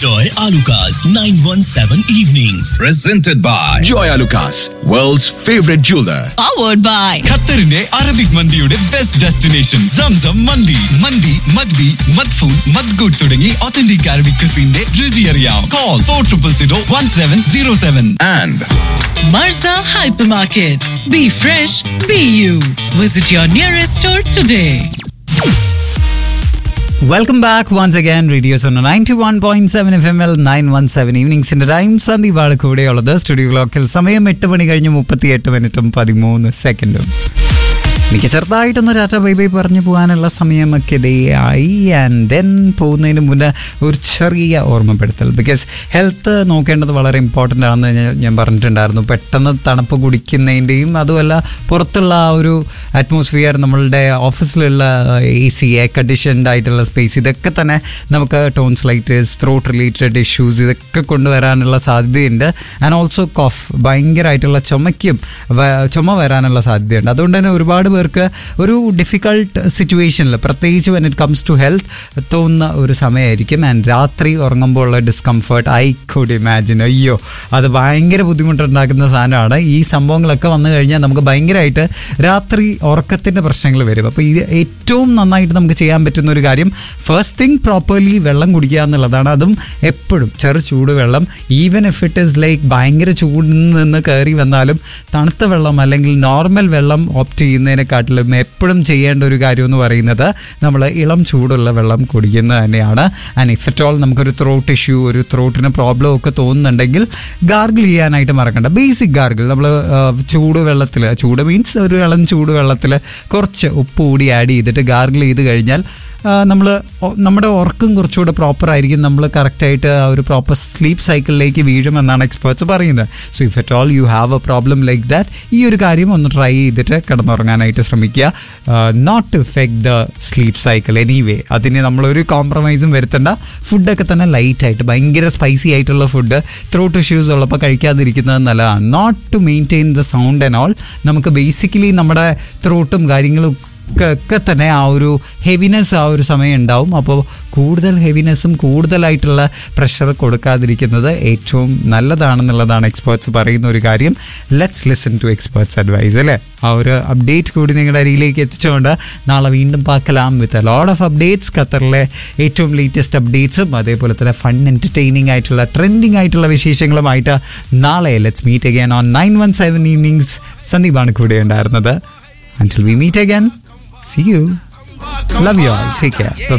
Enjoy Alucard's 917 evenings. Presented by Joy Lucas, world's favorite jeweler. powered by ഖത്തറിന്റെ Arabic മന്തിയുടെ best destination Zamzam മന്തി മന്തി മദ്ബി മദ്ഫൂൻ മദ്ഗുഡ് തുടങ്ങി ഒത്തന്റിക് അറബിക് ക്രിസിന്റെ രുചി അറിയാം call four triple zero one seven zero seven And Marza Hypermarket. Be fresh, be you. Visit your nearest store today. Welcome back once again radios ഒന്ന് ninety one point seven F M L nine one seven ഈവനിങ്സിന്റെ time സന്ദീപാണ് കൂടെയുള്ളത് studio ക്ലോക്കിൽ സമയം എട്ട് മണി കഴിഞ്ഞ് മുപ്പത്തി എട്ട് മിനിറ്റും പതിമൂന്ന് സെക്കൻഡും എനിക്ക് ചെറുതായിട്ടൊന്ന് ടാറ്റ ബൈ ബൈ പറഞ്ഞു പോകാനുള്ള സമയമൊക്കെ ഇതേ ആയി ആൻഡ് ദെൻ പോകുന്നതിന് മുന്നേ ഒരു ചെറിയ ഓർമ്മപ്പെടുത്തൽ ബിക്കോസ് ഹെൽത്ത് നോക്കേണ്ടത് വളരെ ഇമ്പോർട്ടൻ്റ് ആണെന്ന് ഞാൻ- ഞാൻ പറഞ്ഞിട്ടുണ്ടായിരുന്നു പെട്ടെന്ന് തണുപ്പ് കുടിക്കുന്നതിൻ്റെയും അതുമല്ല പുറത്തുള്ള ആ ഒരു അറ്റ്മോസ്ഫിയർ നമ്മളുടെ ഓഫീസിലുള്ള എ സി എയർ കണ്ടീഷൻഡ് ആയിട്ടുള്ള സ്പേസ് ഇതൊക്കെ തന്നെ നമുക്ക് ടോൺസ്ലൈറ്റിസ് ത്രോട്ട് റിലേറ്റഡ് ഇഷ്യൂസ് ഇതൊക്കെ കൊണ്ടുവരാനുള്ള സാധ്യതയുണ്ട് ആൻഡ് ഓൾസോ കോഫ് ഭയങ്കരമായിട്ടുള്ള ചുമയ്ക്കും വ- ചുമ വരാനുള്ള സാധ്യതയുണ്ട് അതുകൊണ്ട് തന്നെ ഒരുപാട് പേർക്ക് ഒരു ഡിഫിക്കൾട്ട് സിറ്റുവേഷനിൽ പ്രത്യേകിച്ച് when it comes to health തോന്നുന്ന ഒരു സമയമായിരിക്കും ആൻഡ് രാത്രി ഉറങ്ങുമ്പോൾ ഉള്ള ഡിസ്കംഫർട്ട് ഐ കുഡ് ഇമാജിൻ അയ്യോ അത് ഭയങ്കര ബുദ്ധിമുട്ടുണ്ടാക്കുന്ന സാധനമാണ് ഈ സംഭവങ്ങളൊക്കെ വന്നു കഴിഞ്ഞാൽ നമുക്ക് ഭയങ്കരമായിട്ട് രാത്രി ഉറക്കത്തിൻ്റെ പ്രശ്നങ്ങൾ വരും അപ്പോൾ ഇത് ഏറ്റവും നന്നായിട്ട് നമുക്ക് ചെയ്യാൻ പറ്റുന്ന ഒരു കാര്യം ഫസ്റ്റ് തിങ് പ്രോപ്പർലി വെള്ളം കുടിക്കുക എന്നുള്ളതാണ് അതും എപ്പോഴും ചെറു ചൂട് വെള്ളം even if it is like ഭയങ്കര ചൂടിൽ നിന്ന് കയറി വന്നാലും തണുത്ത വെള്ളം അല്ലെങ്കിൽ നോർമൽ വെള്ളം ഓപ്റ്റ് ചെയ്യുന്നതിനെക്കാട്ടിലും എപ്പോഴും ചെയ്യേണ്ട ഒരു കാര്യം എന്ന് പറയുന്നത് നമ്മൾ ഇളം ചൂടുള്ള വെള്ളം കുടിക്കുന്നത് തന്നെയാണ് ആൻഡ് ഇഫ് അറ്റ് ഓൾ നമുക്കൊരു ത്രോട്ട് ഇഷ്യൂ ഒരു ത്രോട്ടിന് പ്രോബ്ലം ഒക്കെ തോന്നുന്നുണ്ടെങ്കിൽ ഗാർഗിൾ ചെയ്യാനായിട്ട് മറക്കണ്ട ബേസിക് ഗാർഗിൾ നമ്മൾ ചൂട് വെള്ളത്തിൽ ചൂട് മീൻസ് ഒരു ഇളം ചൂട് വെള്ളത്തിൽ കുറച്ച് ഉപ്പ് കൂടി ആഡ് ചെയ്തിട്ട് ഗാർഗിൾ ചെയ്ത് കഴിഞ്ഞാൽ നമ്മൾ നമ്മുടെ ഉറക്കം കുറച്ചുകൂടെ പ്രോപ്പർ ആയിരിക്കും നമ്മൾ കറക്റ്റായിട്ട് ആ ഒരു പ്രോപ്പർ സ്ലീപ്പ് സൈക്കിളിലേക്ക് വീഴുമെന്നാണ് എക്സ്പേർട്സ് പറയുന്നത് so if at all you have a problem like that ഈ ഒരു കാര്യം ഒന്ന് ട്രൈ ചെയ്തിട്ട് കിടന്നുറങ്ങാനായിട്ട് ശ്രമിക്കുക not to effect the sleep cycle anyway അതിന് നമ്മളൊരു കോംപ്രമൈസും വരുത്തേണ്ട ഫുഡൊക്കെ തന്നെ ലൈറ്റായിട്ട് ഭയങ്കര സ്പൈസി ആയിട്ടുള്ള ഫുഡ് ത്രോട്ട് ഇഷ്യൂസ് ഉള്ളപ്പോൾ കഴിക്കാതിരിക്കുന്നത് നല്ലതാണ് not to maintain the sound and all നമുക്ക് ബേസിക്കലി നമ്മുടെ ത്രോട്ടും കാര്യങ്ങളും ഒക്കെ ഒക്കെ തന്നെ ആ ഒരു ഹെവിനെസ് ആ ഒരു സമയം ഉണ്ടാവും അപ്പോൾ കൂടുതൽ ഹെവിനെസ്സും കൂടുതലായിട്ടുള്ള പ്രഷർ കൊടുക്കാതിരിക്കുന്നത് ഏറ്റവും നല്ലതാണെന്നുള്ളതാണ് എക്സ്പേർട്സ് പറയുന്ന ഒരു കാര്യം let's listen to experts advice അല്ലേ ആ ഒരു അപ്ഡേറ്റ് കൂടി നിങ്ങളുടെ അരിയിലേക്ക് എത്തിച്ചുകൊണ്ട് നാളെ വീണ്ടും പാക്കലാം വിത്ത് ലോഡ് ഓഫ് അപ്ഡേറ്റ്സ് ഖത്തറിലെ ഏറ്റവും ലേറ്റസ്റ്റ് അപ്ഡേറ്റ്സും അതേപോലെ തന്നെ ഫൺ എൻ്റർടൈനിങ് ആയിട്ടുള്ള ട്രെൻഡിങ് ആയിട്ടുള്ള വിശേഷങ്ങളുമായിട്ട് നാളെ let's meet again on nine one seven evenings സന്ദീപാണ് കൂടെ ഉണ്ടായിരുന്നത് Until we meet again, see you. Love you all. Take care. Bye